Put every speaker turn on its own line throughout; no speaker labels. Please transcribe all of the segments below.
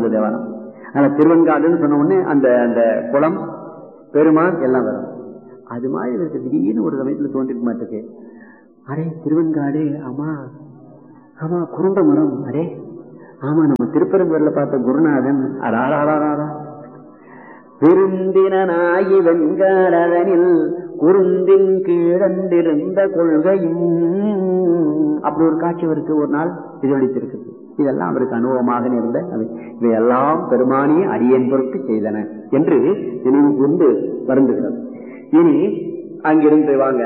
ஒரு தேவாரம் அதனால திருவெண்காடுன்னு சொன்ன உடனே அந்த அந்த குளம் பெருமான் எல்லாம் வரும் அது மாதிரி இவருக்கு திடீர்னு ஒரு சமயத்துல தோன்றிருக்க மாட்டேக்கு அரே திருவெண்காடு ஆமா ஆமா குருண்ட மரம் அரே ஆமா நம்ம திருப்பரங்கூர்ல பார்த்த குருநாதன் அடாராடாரா விருந்தினாயி வெண்காடனில் குருந்தின் கீழந்திருந்த கொள்கையும் அப்படி ஒரு காட்சி அவருக்கு ஒரு நாள் எதிரொலித்திருக்குது இதெல்லாம் அவருக்கு அனுபவமாக இருந்த இவையெல்லாம் பெருமானிய அடியன் பொருட்டு செய்தன என்று நினைவு கொண்டு வருந்துகிறது இனி அங்கிருந்து வாங்க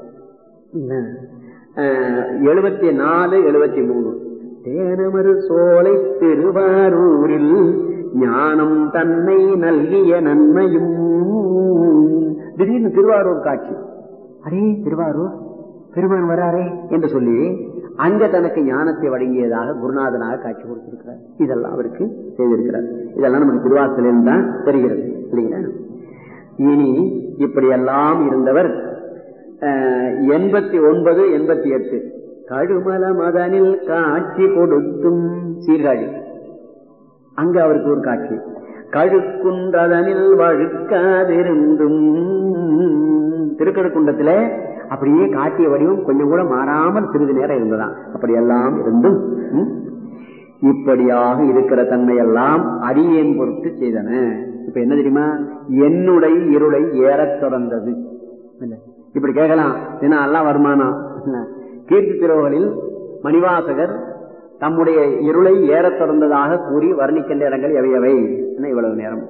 எழுபத்தி நாலு எழுபத்தி மூணு தேனமரு சோலை திருவாரூரில் ஞானம் தன்னை நல்கிய நன்மையும் திடீர்னு திருவாரூர் காட்சி அரே திருவாரூர் பெருமான் வராரே என்று சொல்லி அங்க தனக்கு ஞானத்தை வழங்கியதாக குருநாதனாக காட்சி கொடுத்திருக்கிறார் இதெல்லாம் அவருக்கு செய்திருக்கிறார் இதெல்லாம் நமக்கு திருவாசலில் தான் தெரிகிறது இல்லைங்களா இனி இப்படியெல்லாம் இருந்தவர் எண்பத்தி ஒன்பது எண்பத்தி எட்டு கழுமல மதனில் காட்சி கொடுத்தும் சீர்காழி அங்க அவருக்கு ஒரு காட்சி கழுக்குன்றதனில் வழுக்காதிருந்தும் திருக்கழுக்குண்டத்துல அப்படியே காட்டிய வடிவம் கொஞ்சம் கூட மாறாமல் சிறிது நேரம் இருந்ததாம் அப்படியெல்லாம் இருந்தும் இப்படியாக இருக்கிற தன்மையெல்லாம் அடியேன் பொறுத்து செய்தன இப்ப என்ன தெரியுமா என்னுடைய இருளை ஏறத் தொடர்ந்தது இப்படி கேட்கலாம் என்ன எல்லாம் வருமானம் கீர்த்தி திருவகளில் மணிவாசகர் தம்முடைய இருளை ஏறத் தொடர்ந்ததாக கூறி வர்ணிக்கின்ற இடங்கள் எவையவை இவ்வளவு நேரம்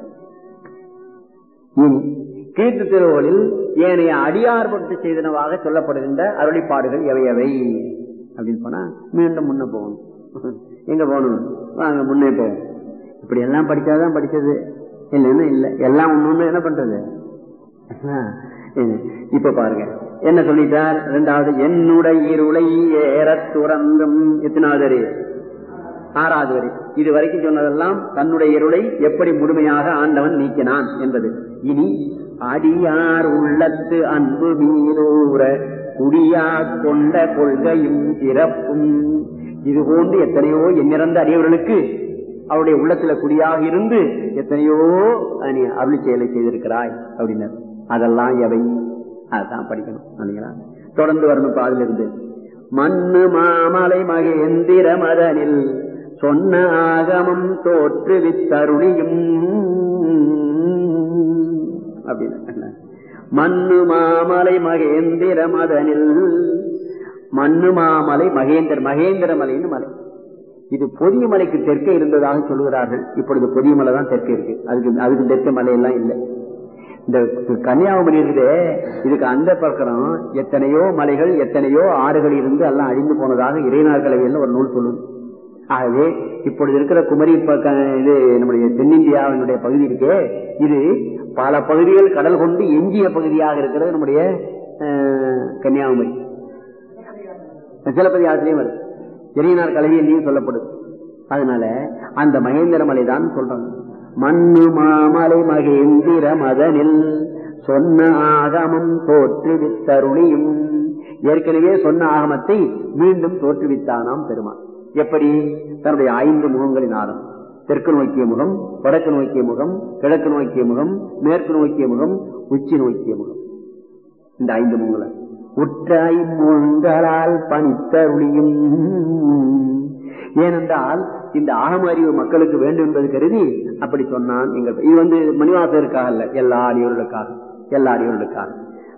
கீர்த்தி திருவகளில் ஏனைய அடியார்பட்டு செய்தனவாக சொல்லப்படுகின்ற அருளிப்பாடுகள் எவையவை அப்படின்னு போனா மீண்டும் முன்ன போகணும் எங்க போகணும் வாங்க முன்னே போவோம் இப்படி எல்லாம் படிச்சாதான் படிச்சது இல்லைன்னா இல்லை எல்லாம் ஒண்ணு என்ன பண்றது இப்ப பாருங்க என்ன சொல்லிட்டார் ரெண்டாவது என்னுடைய இருளை ஏற துறந்தும் எத்தனாவது ஆறாவது வரி இது வரைக்கும் சொன்னதெல்லாம் தன்னுடைய இருளை எப்படி முழுமையாக ஆண்டவன் நீக்கினான் என்பது இனி அடியார் உள்ளத்து அன்பு மீதூர குடியா கொண்ட கொள்கையும் சிறப்பும் இது போன்று எத்தனையோ எண்ணிறந்த அடியவர்களுக்கு அவருடைய உள்ளத்துல குடியாக இருந்து எத்தனையோ அருளி செயலை செய்திருக்கிறாய் அப்படின்னார் அதெல்லாம் எவை அதான் படிக்கணும் இல்லைங்களா தொடர்ந்து வரணும் பாதில் இருந்து மண்ணு மாமலை மகேந்திர மதனில் சொன்ன ஆகமம் தோற்றுவித்தருளியும் அப்படின்னு மண்ணு மாமலை மகேந்திர மதனில் மண்ணு மாமலை மகேந்திர மகேந்திர மலைன்னு மலை இது பொதிய மலைக்கு தெற்கே இருந்ததாக சொல்லுகிறார்கள் இப்பொழுது பொதிய மலை தான் தெற்கே இருக்கு அதுக்கு அதுக்கு தெற்கே மலையெல்லாம் இல்லை இந்த கன்னியாகுமரி இருக்குதே இதுக்கு அந்த பக்கம் எத்தனையோ மலைகள் எத்தனையோ ஆறுகள் இருந்து எல்லாம் அழிந்து போனதாக இறைநாள் கலவையில் ஒரு நூல் சொல்லுது ஆகவே இப்பொழுது இருக்கிற குமரி இது நம்முடைய தென்னிந்தியாவினுடைய பகுதி இருக்கே இது பல பகுதிகள் கடல் கொண்டு எஞ்சிய பகுதியாக இருக்கிறது நம்முடைய கன்னியாகுமரி சிலப்பதி ஆசிரியம் வருது இறையினார் கலவியிலையும் சொல்லப்படுது அதனால அந்த மகேந்திர மலை தான் சொல்றாங்க மண்ணு மாமலை மகேந்திர மதனில் சொன்ன ஆகமம் தோற்றுவித்தருளியும் ஏற்கனவே சொன்ன ஆகமத்தை மீண்டும் தோற்றுவித்தானாம் பெருமான் எப்படி தன்னுடைய ஐந்து முகங்களினாலும் தெற்கு நோக்கிய முகம் வடக்கு நோக்கிய முகம் கிழக்கு நோக்கிய முகம் மேற்கு நோக்கிய முகம் உச்சி நோக்கிய முகம் இந்த ஐந்து முகங்களை உற்றாய் முகங்களால் பணித்தருளியும் ஏனென்றால் இந்த ஆகம அறிவு மக்களுக்கு வேண்டும் என்பது கருதி அப்படி சொன்னான் எங்கள் இது வந்து மணிவாசருக்காக அல்ல எல்லா அடியோர்களுக்காக எல்லா அடியோர்களுக்காக